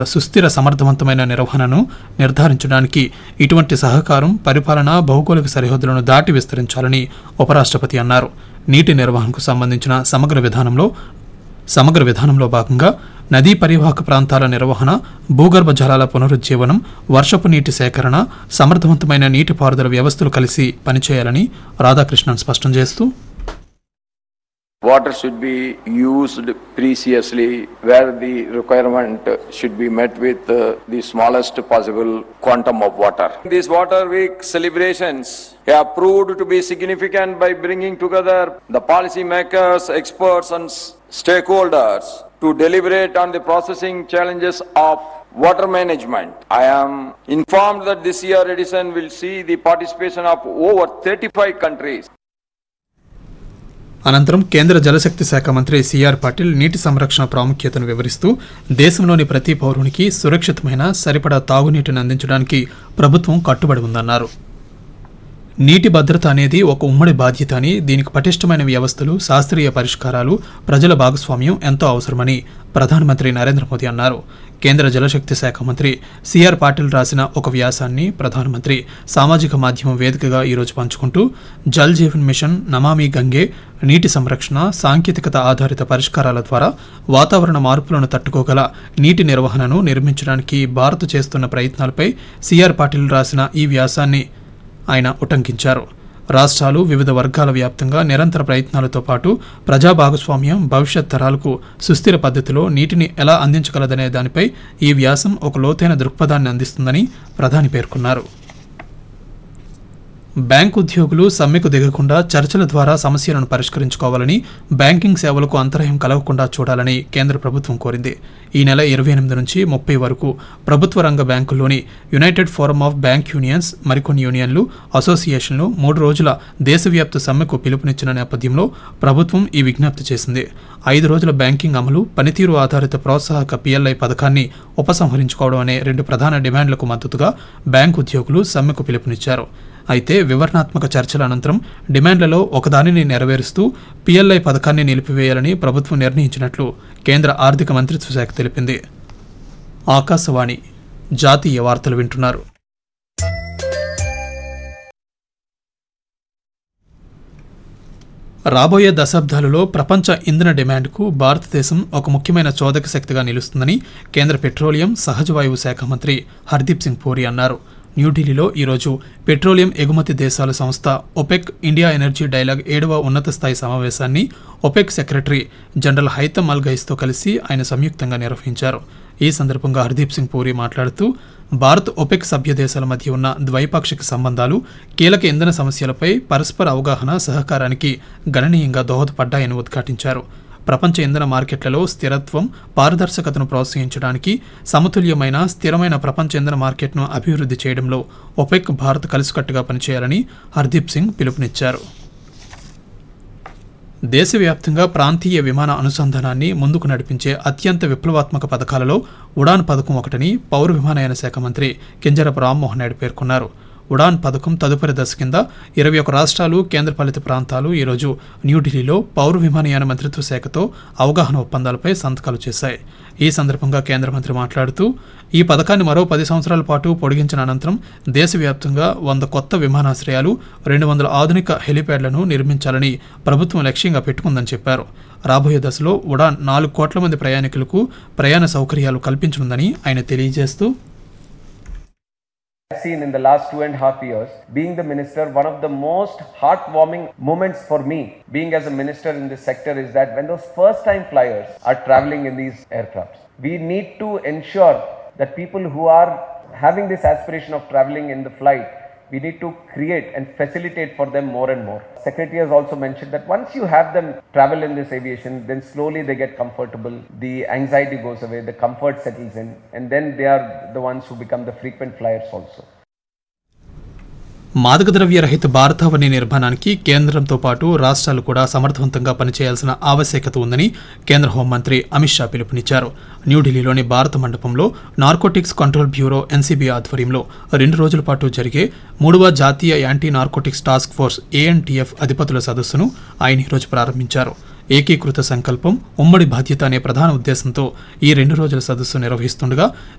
సుస్థిర సమర్థవంతమైన నిర్వహణను నిర్ధారించడానికి ఇటువంటి సహకారం పరిపాలన భౌగోళిక సరిహద్దులను దాటి విస్తరించాలని ఉపరాష్ట్రపతి అన్నారు నీటి నిర్వహణకు సంబంధించిన సమగ్ర విధానంలో సమగ్ర విధానంలో భాగంగా నదీ పరివాహక ప్రాంతాల నిర్వహణ భూగర్భ జలాల పునరుజ్జీవనం వర్షపు నీటి సేకరణ సమర్థవంతమైన నీటిపారుదల వ్యవస్థలు కలిసి పనిచేయాలని రాధాకృష్ణన్ స్పష్టం చేస్తూ Water should be used preciously where the requirement should be met with uh, the smallest possible quantum of water. These Water Week celebrations have proved to be significant by bringing together the policymakers, experts and s- stakeholders to deliberate on the processing challenges of water management. I am informed that this year edition will see the participation of over 35 countries. అనంతరం కేంద్ర జలశక్తి శాఖ మంత్రి CR Patil నీటి సంరక్షణ ప్రాముఖ్యతను వివరిస్తూ దేశంలోని ప్రతి పౌరునికి సురక్షితమైన సరిపడా తాగునీటిని అందించడానికి ప్రభుత్వం కట్టుబడి ఉందన్నారు నీటి భద్రత అనేది ఒక ఉమ్మడి బాధ్యత అని దీనికి పటిష్టమైన వ్యవస్థలు శాస్త్రీయ పరిష్కారాలు ప్రజల భాగస్వామ్యం ఎంతో అవసరమని ప్రధానమంత్రి నరేంద్ర మోదీ అన్నారు కేంద్ర జలశక్తి శాఖ మంత్రి సిఆర్ పాటిల్ రాసిన ఒక వ్యాసాన్ని ప్రధానమంత్రి సామాజిక మాధ్యమం వేదికగా ఈరోజు పంచుకుంటూ జల్ జీవన్ మిషన్ నమామి గంగే నీటి సంరక్షణ సాంకేతికత ఆధారిత పరిష్కారాల ద్వారా వాతావరణ మార్పులను తట్టుకోగల నీటి నిర్వహణను నిర్మించడానికి భారత్ చేస్తున్న ప్రయత్నాలపై సిఆర్ పాటిల్ రాసిన ఈ వ్యాసాన్ని ఆయన ఉటంకించారు రాష్ట్రాలు వివిధ వర్గాల వ్యాప్తంగా నిరంతర ప్రయత్నాలతో పాటు ప్రజా భాగస్వామ్యం భవిష్యత్ తరాలకు సుస్థిర పద్ధతిలో నీటిని ఎలా అందించగలదనే దానిపై ఈ వ్యాసం ఒక లోతైన దృక్పథాన్ని అందిస్తుందని ప్రధాని పేర్కొన్నారు బ్యాంకు ఉద్యోగులు సమ్మెకు దిగకుండా చర్చల ద్వారా సమస్యలను పరిష్కరించుకోవాలని బ్యాంకింగ్ సేవలకు అంతరాయం కలగకుండా చూడాలని కేంద్ర ప్రభుత్వం కోరింది ఈ నెల ఇరవై ఎనిమిది నుంచి ముప్పై వరకు ప్రభుత్వ రంగ బ్యాంకుల్లోని united forum of bank unions మరికొన్ని యూనియన్లు అసోసియేషన్లు మూడు రోజుల దేశవ్యాప్త సమ్మెకు పిలుపునిచ్చిన నేపథ్యంలో ప్రభుత్వం ఈ విజ్ఞప్తి చేసింది ఐదు రోజుల బ్యాంకింగ్ అమలు పనితీరు ఆధారిత ప్రోత్సాహక పిఎల్ఐ పథకాన్ని ఉపసంహరించుకోవడం అనే రెండు ప్రధాన డిమాండ్లకు మద్దతుగా బ్యాంకు ఉద్యోగులు సమ్మెకు పిలుపునిచ్చారు అయితే వివరణాత్మక చర్చల అనంతరం డిమాండ్లలో ఒకదానిని నెరవేరుస్తూ పిఎల్ఐ పథకాన్ని నిలిపివేయాలని ప్రభుత్వం నిర్ణయించినట్లు కేంద్ర ఆర్థిక మంత్రిత్వ శాఖ తెలిపింది ఆకాశవాణి జాతీయ వార్తలు వింటున్నారు రాబోయే దశాబ్దాలలో ప్రపంచ ఇంధన డిమాండ్కు భారతదేశం ఒక ముఖ్యమైన చోదక శక్తిగా నిలుస్తుందని కేంద్ర పెట్రోలియం సహజ వాయువు శాఖ మంత్రి హర్దీప్ సింగ్ పూరి అన్నారు న్యూఢిల్లీలో ఈరోజు పెట్రోలియం ఎగుమతి దేశాల సంస్థ ఒపెక్ ఇండియా ఎనర్జీ డైలాగ్ ఏడవ ఉన్నత స్థాయి సమావేశాన్ని OPEC secretary general Haitham al గైస్తో కలిసి ఆయన సంయుక్తంగా నిర్వహించారు ఈ సందర్భంగా హర్దీప్ సింగ్ పూరి మాట్లాడుతూ భారత్ ఒపెక్ సభ్య దేశాల మధ్య ఉన్న ద్వైపాక్షిక సంబంధాలు కీలక ఇంధన సమస్యలపై పరస్పర అవగాహన సహకారానికి గణనీయంగా దోహదపడ్డాయని ఉద్ఘాటించారు ప్రపంచ ఇంధన మార్కెట్లలో స్థిరత్వం పారదర్శకతను ప్రోత్సహించడానికి సమతుల్యమైన స్థిరమైన ప్రపంచ ఇంధన మార్కెట్ను అభివృద్ధి చేయడంలో ఒపెక్ భారత్ కలిసికట్టుగా పనిచేయాలని హర్దీప్ సింగ్ పిలుపునిచ్చారు దేశవ్యాప్తంగా ప్రాంతీయ విమాన అనుసంధానాన్ని ముందుకు నడిపించే అత్యంత విప్లవాత్మక పథకాలలో ఉడాన్ పథకం ఒకటని పౌర విమానయాన శాఖ మంత్రి కింజరపు రామ్మోహన్ నాయుడు పేర్కొన్నారు ఉడాన్ పథకం తదుపరి దశ కింద ఇరవై ఒక రాష్ట్రాలు కేంద్రపాలిత ప్రాంతాలు ఈరోజు న్యూఢిల్లీలో పౌర విమానయాన మంత్రిత్వ శాఖతో అవగాహన ఒప్పందాలపై సంతకాలు చేశాయి ఈ సందర్భంగా కేంద్ర మంత్రి మాట్లాడుతూ ఈ పథకాన్ని మరో పది సంవత్సరాల పాటు పొడిగించిన అనంతరం దేశవ్యాప్తంగా వంద కొత్త విమానాశ్రయాలు రెండు వందల ఆధునిక హెలిప్యాడ్లను నిర్మించాలని ప్రభుత్వం లక్ష్యంగా పెట్టుకుందని చెప్పారు రాబోయే దశలో ఉడాన్ నాలుగు కోట్ల మంది ప్రయాణికులకు ప్రయాణ సౌకర్యాలు కల్పించనుందని ఆయన తెలియజేస్తూ I've seen in the last two and a half years, being the minister, one of the most heartwarming moments for me, being as a minister in this sector, is that when those first time flyers are traveling in these aircrafts, we need to ensure that people who are having this aspiration of traveling in the flight, we need to create and facilitate for them more and more. Secretary has also mentioned that once you have them travel in this aviation, then slowly they get comfortable, the anxiety goes away, the comfort settles in, and then they are the ones who become the frequent flyers also. మాదక ద్రవ్య రహిత భారతావని నిర్మాణానికి కేంద్రంతో పాటు రాష్ట్రాలు కూడా సమర్థవంతంగా పనిచేయాల్సిన ఆవశ్యకత ఉందని కేంద్ర హోంమంత్రి అమిత్ షా పిలుపునిచ్చారు న్యూఢిల్లీలోని భారత మండపంలో నార్కోటిక్స్ కంట్రోల్ బ్యూరో ఎన్సీబీ ఆధ్వర్యంలో రెండు రోజుల పాటు జరిగే మూడవ జాతీయ anti narcotics task force ANTF అధిపతుల సదస్సును ఆయన ఈరోజు ప్రారంభించారు ఏకీకృత సంకల్పం ఉమ్మడి బాధ్యత అనే ప్రధాన ఉద్దేశంతో ఈ రెండు రోజుల సదస్సు నిర్వహిస్తుండగా